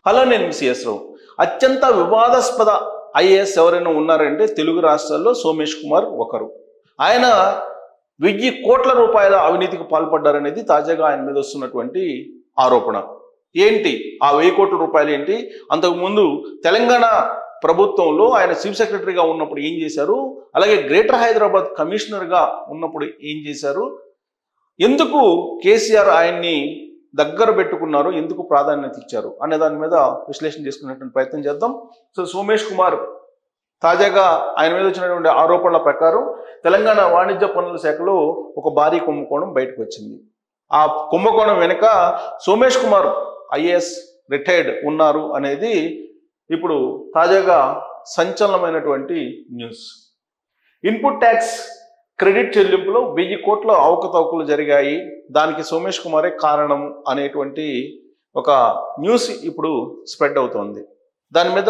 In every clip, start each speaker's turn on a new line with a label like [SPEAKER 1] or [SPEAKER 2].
[SPEAKER 1] hello నేను CS రావు అత్యంత వివాదాస్పద ఐఏఎస్ ఎవరైనా ఉన్నారంటే తెలుగు రాష్ట్రాల్లో సోమేష్ కుమార్ ఒకరు ఆయన వెయ్యి కోట్ల రూపాయల అవినీతికి పాల్పడ్డారనేది తాజాగా ఆయన మీద వస్తున్నటువంటి ఆరోపణ ఏంటి ఆ వెయ్యి కోట్ల రూపాయలు ఏంటి అంతకుముందు తెలంగాణ ప్రభుత్వంలో ఆయన చీఫ్ సెక్రటరీగా ఉన్నప్పుడు ఏం చేశారు అలాగే గ్రేటర్ హైదరాబాద్ కమిషనర్గా ఉన్నప్పుడు ఏం చేశారు ఎందుకు కేసీఆర్ ఆయన్ని దగ్గర పెట్టుకున్నారు ఎందుకు ప్రాధాన్యత ఇచ్చారు అనే దాని మీద విశ్లేషణ చేసుకునేటువంటి ప్రయత్నం చేద్దాం సో సోమేష్ కుమార్ తాజాగా ఆయన మీద వచ్చినటువంటి ఆరోపణల ప్రకారం తెలంగాణ వాణిజ్య పన్నుల శాఖలో ఒక భారీ కుంభకోణం బయటకు వచ్చింది ఆ కుంభకోణం వెనుక సోమేష్ కుమార్ ఐఏఎస్ రిటైర్డ్ ఉన్నారు అనేది ఇప్పుడు తాజాగా సంచలనమైనటువంటి న్యూస్ ఇన్పుట్ ట్యాక్స్ క్రెడిట్ చెల్లింపులో వెయ్యి కోట్ల అవకతవకలు జరిగాయి దానికి సోమేష్ కుమారే కారణం అనేటువంటి ఒక న్యూస్ ఇప్పుడు స్ప్రెడ్ అవుతోంది దాని మీద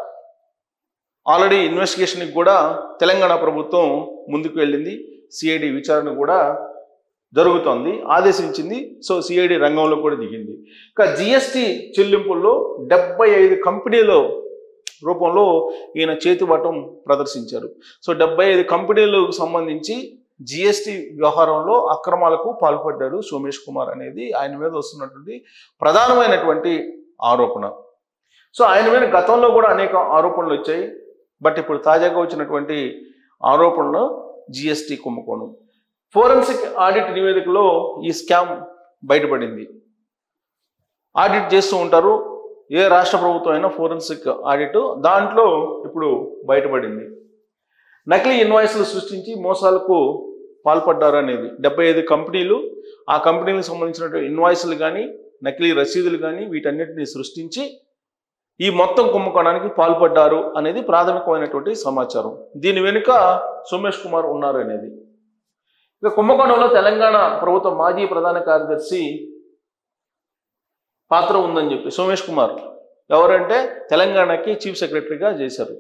[SPEAKER 1] ఆల్రెడీ ఇన్వెస్టిగేషన్కి కూడా తెలంగాణ ప్రభుత్వం ముందుకు వెళ్ళింది సిఐడి విచారణ కూడా జరుగుతోంది ఆదేశించింది సో సిఐడి రంగంలో కూడా దిగింది ఇక జిఎస్టి చెల్లింపుల్లో డెబ్బై ఐదు కంపెనీల రూపంలో ఈయన చేతివాటం ప్రదర్శించారు సో డెబ్బై ఐదు కంపెనీలకు సంబంధించి జిఎస్టి వ్యవహారంలో అక్రమాలకు పాల్పడ్డాడు సోమేష్ కుమార్ అనేది ఆయన మీద వస్తున్నటువంటి ప్రధానమైనటువంటి ఆరోపణ సో ఆయన మీద గతంలో కూడా అనేక ఆరోపణలు వచ్చాయి బట్ ఇప్పుడు తాజాగా వచ్చినటువంటి ఆరోపణలు జిఎస్టి కుంభకోణం ఫోరెన్సిక్ ఆడిట్ నివేదికలో ఈ స్కామ్ బయటపడింది ఆడిట్ చేస్తూ ఉంటారు ఏ రాష్ట్ర ప్రభుత్వం అయినా ఫోరెన్సిక్ ఆడిట్ దాంట్లో ఇప్పుడు బయటపడింది నకిలీ ఇన్వాయిస్లు సృష్టించి మోసాలకు పాల్పడ్డారు అనేది డెబ్బై ఐదు కంపెనీలు ఆ కంపెనీలకు సంబంధించినటువంటి ఇన్వాయిస్లు కానీ నకిలీ రసీదులు కానీ వీటన్నిటిని సృష్టించి ఈ మొత్తం కుంభకోణానికి పాల్పడ్డారు అనేది ప్రాథమికమైనటువంటి సమాచారం దీని వెనుక సోమేష్ కుమార్ ఉన్నారు అనేది ఇక కుంభకోణంలో తెలంగాణ ప్రభుత్వ మాజీ ప్రధాన కార్యదర్శి పాత్ర ఉందని చెప్పి సోమేష్ కుమార్ ఎవరంటే తెలంగాణకి చీఫ్ సెక్రటరీగా చేశారు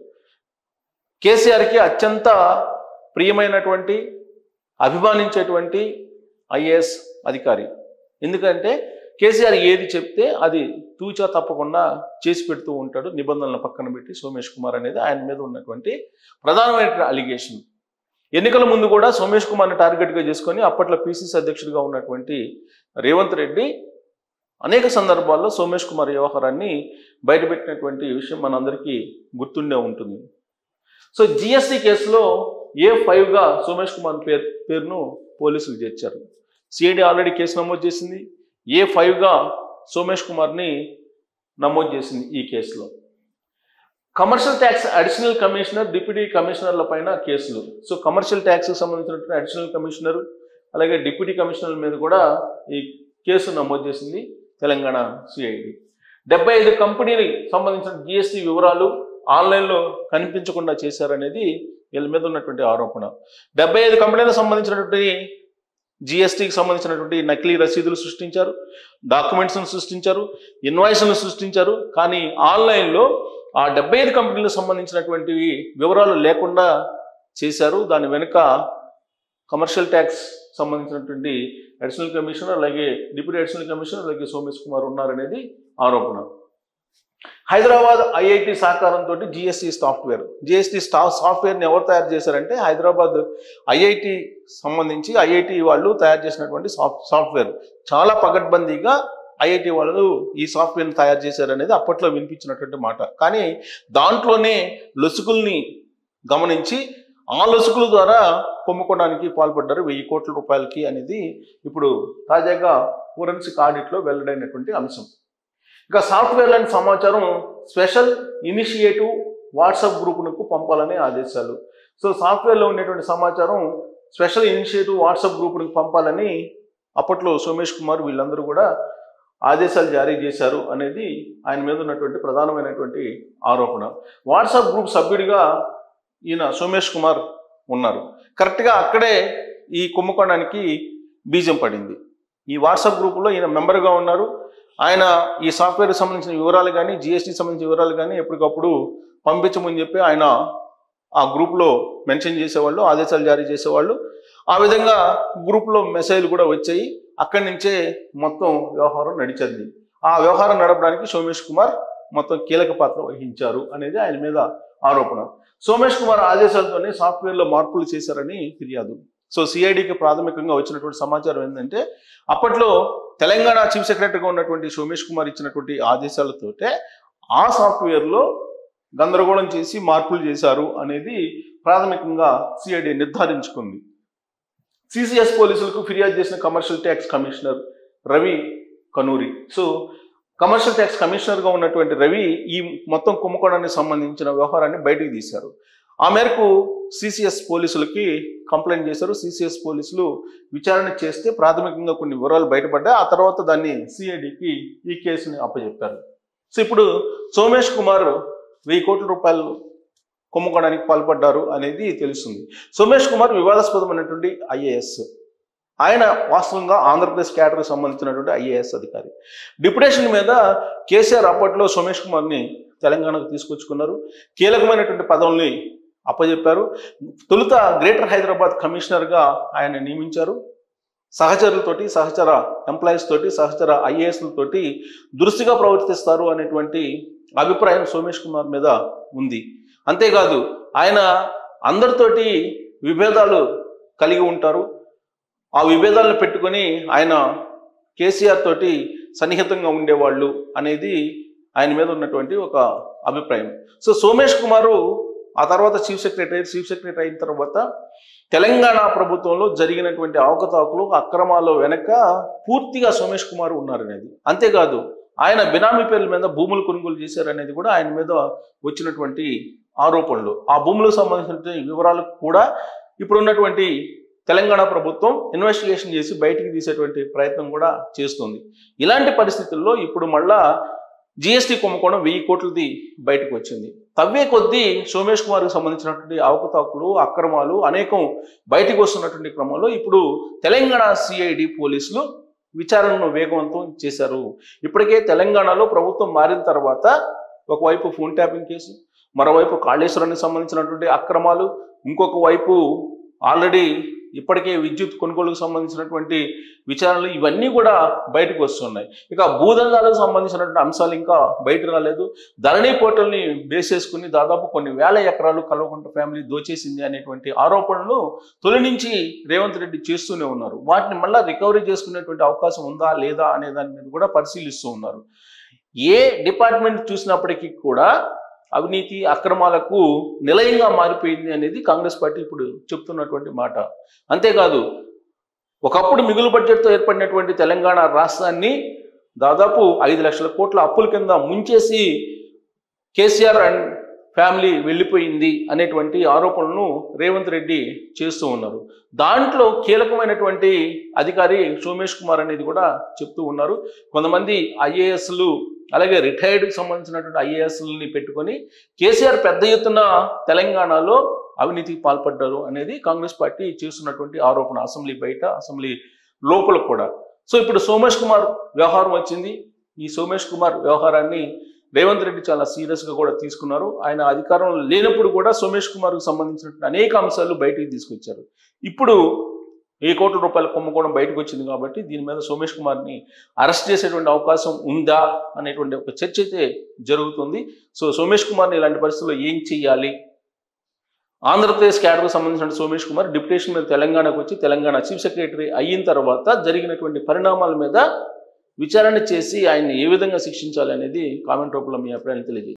[SPEAKER 1] కేసీఆర్కి అత్యంత ప్రియమైనటువంటి అభిమానించేటువంటి ఐఏఎస్ అధికారి ఎందుకంటే కేసీఆర్ ఏది చెప్తే అది తూచా తప్పకుండా చేసి పెడుతూ ఉంటాడు నిబంధనలను పక్కన పెట్టి సోమేష్ కుమార్ అనేది ఆయన మీద ఉన్నటువంటి ప్రధానమైన అలిగేషన్ ఎన్నికల ముందు కూడా సోమేష్ కుమార్ని టార్గెట్గా చేసుకొని అప్పట్లో పిసిసి అధ్యక్షుడిగా ఉన్నటువంటి రేవంత్ రెడ్డి అనేక సందర్భాల్లో సోమేష్ కుమార్ వ్యవహారాన్ని బయటపెట్టినటువంటి విషయం మనందరికీ గుర్తుండే ఉంటుంది సో జిఎస్టీ కేసులో ఏ ఫైవ్గా సోమేష్ కుమార్ పేరు పేరును పోలీసులు చేర్చారు సిఐడి ఆల్రెడీ కేసు నమోదు చేసింది ఏ ఫైవ్గా సోమేష్ కుమార్ని నమోదు చేసింది ఈ కేసులో commercial tax additional commissioner deputy కమిషనర్ల పైన కేసులు సో కమర్షియల్ ట్యాక్స్కి సంబంధించినటువంటి అడిషనల్ కమిషనర్ అలాగే డిప్యూటీ కమిషనర్ మీద కూడా ఈ కేసు నమోదు చేసింది తెలంగాణ సిఐడి డెబ్బై ఐదు కంపెనీలకు సంబంధించిన జిఎస్టీ వివరాలు ఆన్లైన్లో కనిపించకుండా చేశారనేది వీళ్ళ మీద ఉన్నటువంటి ఆరోపణ డెబ్బై ఐదు కంపెనీలకు సంబంధించినటువంటి జిఎస్టీకి సంబంధించినటువంటి నకిలీ రసీదులు సృష్టించారు డాక్యుమెంట్స్ను సృష్టించారు ఇన్వాయిస్ను సృష్టించారు కానీ ఆన్లైన్లో ఆ డెబ్బై ఐదు కంపెనీలకు సంబంధించినటువంటివి వివరాలు లేకుండా చేశారు దాని వెనుక కమర్షియల్ ట్యాక్స్ సంబంధించినటువంటి అడిషనల్ కమిషనర్ అలాగే డిప్యూటీ అడిషనల్ కమిషనర్ అలాగే సోమేష్ కుమార్ ఉన్నారనేది ఆరోపణ హైదరాబాద్ ఐఐటి సహకారంతో జిఎస్టీ సాఫ్ట్వేర్ జిఎస్టీ స్టా సాఫ్ట్వేర్ని ఎవరు తయారు చేశారంటే హైదరాబాద్ ఐఐటి సంబంధించి ఐఐటి వాళ్ళు తయారు చేసినటువంటి సాఫ్ట్ సాఫ్ట్వేర్ చాలా పగడ్బందీగా ఐఐటి వాళ్ళు ఈ సాఫ్ట్వేర్ని తయారు చేశారనేది అప్పట్లో వినిపించినటువంటి మాట కానీ దాంట్లోనే లొసుగుల్ని గమనించి ఆ లొసుగుల ద్వారా కొమ్ముకోవడానికి పాల్పడ్డారు వెయ్యి కోట్ల రూపాయలకి అనేది ఇప్పుడు తాజాగా ఫోరెన్సిక్ ఆడిట్లో వెల్లడైనటువంటి అంశం ఇక సాఫ్ట్వేర్లోని సమాచారం స్పెషల్ ఇనిషియేటివ్ వాట్సాప్ గ్రూపునకు పంపాలని ఆదేశాలు సో సాఫ్ట్వేర్లో ఉండేటువంటి సమాచారం స్పెషల్ ఇనిషియేటివ్ వాట్సాప్ గ్రూపునికి పంపాలని అప్పట్లో సోమేష్ కుమార్ వీళ్ళందరూ కూడా ఆదేశాలు జారీ చేశారు అనేది ఆయన మీద ఉన్నటువంటి ప్రధానమైనటువంటి ఆరోపణ వాట్సాప్ గ్రూప్ సభ్యుడిగా ఈయన సోమేష్ కుమార్ ఉన్నారు కరెక్ట్గా అక్కడే ఈ కుంభకోణానికి బీజం పడింది ఈ వాట్సాప్ గ్రూపులో ఈయన మెంబర్గా ఉన్నారు ఆయన ఈ సాఫ్ట్వేర్కి సంబంధించిన వివరాలు కానీ జిఎస్టీకి సంబంధించిన వివరాలు కానీ ఎప్పటికప్పుడు పంపించమని చెప్పి ఆయన ఆ గ్రూప్లో మెన్షన్ చేసేవాళ్ళు ఆదేశాలు జారీ చేసేవాళ్ళు ఆ విధంగా గ్రూప్లో మెసేజ్లు కూడా వచ్చాయి అక్కడి నుంచే మొత్తం వ్యవహారం నడిచింది ఆ వ్యవహారం నడపడానికి సోమేష్ కుమార్ మొత్తం కీలక పాత్ర వహించారు అనేది ఆయన మీద ఆరోపణ సోమేష్ కుమార్ ఆదేశాలతోనే సాఫ్ట్వేర్లో మార్పులు చేశారని ఫిర్యాదు సో సిఐడికి ప్రాథమికంగా వచ్చినటువంటి సమాచారం ఏంటంటే అప్పట్లో తెలంగాణ చీఫ్ సెక్రటరీగా ఉన్నటువంటి సోమేష్ కుమార్ ఇచ్చినటువంటి ఆదేశాలతోటే ఆ సాఫ్ట్వేర్లో గందరగోళం చేసి మార్పులు చేశారు అనేది ప్రాథమికంగా సిఐడి నిర్ధారించుకుంది సిసిఎస్ పోలీసులకు ఫిర్యాదు చేసిన commercial tax commissioner Ravi Kanuri so commercial tax కమిషనర్గా ఉన్నటువంటి రవి ఈ మొత్తం కుంభకోణానికి సంబంధించిన వ్యవహారాన్ని బయటికి తీశారు ఆ మేరకు సిసిఎస్ పోలీసులకి కంప్లైంట్ చేశారు సిసిఎస్ పోలీసులు విచారణ చేస్తే ప్రాథమికంగా కొన్ని వివరాలు బయటపడ్డాయి ఆ తర్వాత దాన్ని సిఐడికి ఈ కేసుని అప్పచెప్పారు సో ఇప్పుడు సోమేష్ కుమార్ వెయ్యి కోట్ల రూపాయలు కుంభకోణానికి పాల్పడ్డారు అనేది తెలుస్తుంది సోమేష్ కుమార్ వివాదాస్పదమైనటువంటి ఐఏఎస్ ఆయన వాస్తవంగా ఆంధ్రప్రదేశ్ క్యాడర్కి సంబంధించినటువంటి ఐఏఎస్ అధికారి డిప్యుటేషన్ మీద కేసీఆర్ అప్పట్లో సోమేష్ కుమార్ని తెలంగాణకు తీసుకొచ్చుకున్నారు కీలకమైనటువంటి పదవుల్ని అప్పజెప్పారు తొలుత గ్రేటర్ హైదరాబాద్ కమిషనర్గా ఆయన నియమించారు సహచరులతోటి సహచర ఎంప్లాయీస్ తోటి సహచర ఐఏఎస్లతోటి దురుస్తుగా ప్రవర్తిస్తారు అనేటువంటి అభిప్రాయం సోమేష్ కుమార్ మీద ఉంది అంతేకాదు ఆయన అందరితోటి విభేదాలు కలిగి ఉంటారు ఆ విభేదాలను పెట్టుకొని ఆయన కేసీఆర్ తోటి సన్నిహితంగా ఉండేవాళ్ళు అనేది ఆయన మీద ఉన్నటువంటి ఒక అభిప్రాయం సో సోమేష్ కుమారు ఆ తర్వాత చీఫ్ సెక్రటరీ చీఫ్ సెక్రటరీ అయిన తర్వాత తెలంగాణ ప్రభుత్వంలో జరిగినటువంటి అవకతవకలు అక్రమాల వెనక పూర్తిగా సోమేష్ కుమార్ ఉన్నారనేది అంతేకాదు ఆయన బినామీ పేర్ల మీద భూములు కొనుగోలు చేశారనేది కూడా ఆయన మీద వచ్చినటువంటి ఆరోపణలు ఆ భూములకు సంబంధించిన వివరాలు కూడా ఇప్పుడున్నటువంటి తెలంగాణ ప్రభుత్వం ఇన్వెస్టిగేషన్ చేసి బయటికి తీసేటువంటి ప్రయత్నం కూడా చేస్తుంది ఇలాంటి పరిస్థితుల్లో ఇప్పుడు మళ్ళా జిఎస్టీ కుంభకోణం వెయ్యి కోట్లది బయటకు వచ్చింది తవ్వే కొద్దీ సోమేష్ కుమార్కి సంబంధించినటువంటి అవకతవకలు అక్రమాలు అనేకం బయటకు వస్తున్నటువంటి క్రమంలో ఇప్పుడు తెలంగాణ సిఐడి పోలీసులు విచారణను వేగవంతం చేశారు ఇప్పటికే తెలంగాణలో ప్రభుత్వం మారిన తర్వాత ఒకవైపు ఫోన్ ట్యాపింగ్ కేసు మరోవైపు కాళేశ్వరానికి సంబంధించినటువంటి అక్రమాలు ఇంకొక వైపు ఆల్రెడీ ఇప్పటికే విద్యుత్ కొనుగోలుకు సంబంధించినటువంటి విచారణలు ఇవన్నీ కూడా బయటకు వస్తున్నాయి ఇక భూదందాలకు సంబంధించినటువంటి అంశాలు ఇంకా బయట రాలేదు ధరణి పోర్టల్ని బేస్ చేసుకుని దాదాపు కొన్ని వేల ఎకరాలు కల్వకుంట ఫ్యామిలీ దోచేసింది అనేటువంటి ఆరోపణలు తొలి నుంచి రేవంత్ రెడ్డి చేస్తూనే ఉన్నారు వాటిని మళ్ళీ రికవరీ చేసుకునేటువంటి అవకాశం ఉందా లేదా అనే దాని మీద కూడా పరిశీలిస్తూ ఉన్నారు ఏ డిపార్ట్మెంట్ చూసినప్పటికీ కూడా అవినీతి అక్రమాలకు నిలయంగా మారిపోయింది అనేది కాంగ్రెస్ పార్టీ ఇప్పుడు చెప్తున్నటువంటి మాట అంతేకాదు ఒకప్పుడు మిగులు బడ్జెట్తో ఏర్పడినటువంటి తెలంగాణ రాష్ట్రాన్ని దాదాపు ఐదు లక్షల కోట్ల అప్పుల కింద ముంచేసి కేసీఆర్ అండ్ ఫ్యామిలీ వెళ్ళిపోయింది అనేటువంటి ఆరోపణలను రేవంత్ రెడ్డి చేస్తూ ఉన్నారు దాంట్లో కీలకమైనటువంటి అధికారి సోమేష్ కుమార్ అనేది కూడా చెప్తూ ఉన్నారు కొంతమంది ఐఏఎస్లు అలాగే రిటైర్డ్కి సంబంధించినటువంటి ఐఏఎస్లని పెట్టుకొని కేసీఆర్ పెద్ద ఎత్తున తెలంగాణలో అవినీతికి పాల్పడ్డారు అనేది కాంగ్రెస్ పార్టీ చేస్తున్నటువంటి ఆరోపణ అసెంబ్లీ బయట అసెంబ్లీ లోపల కూడా సో ఇప్పుడు సోమేష్ కుమార్ వ్యవహారం వచ్చింది ఈ సోమేష్ కుమార్ వ్యవహారాన్ని రేవంత్ రెడ్డి చాలా సీరియస్గా కూడా తీసుకున్నారు ఆయన అధికారంలో లేనప్పుడు కూడా సోమేష్ కుమార్కు సంబంధించినటువంటి అనేక అంశాలు బయటికి తీసుకొచ్చారు ఇప్పుడు ఏ కోట్ల రూపాయల కుంభకోణం బయటకు వచ్చింది కాబట్టి దీని మీద సోమేష్ కుమార్ని అరెస్ట్ చేసేటువంటి అవకాశం ఉందా అనేటువంటి ఒక చర్చ అయితే జరుగుతుంది సో సోమేష్ కుమార్ని ఇలాంటి పరిస్థితుల్లో ఏం చెయ్యాలి ఆంధ్రప్రదేశ్ క్యాడర్కు సంబంధించిన సోమేష్ కుమార్ డిప్యుటేషన్ మీద తెలంగాణకు వచ్చి తెలంగాణ చీఫ్ సెక్రటరీ అయిన తర్వాత జరిగినటువంటి పరిణామాల మీద విచారణ చేసి ఆయన్ని ఏ విధంగా శిక్షించాలి అనేది కామెంట్ రూపంలో మీ అభిప్రాయాన్ని తెలియజేయండి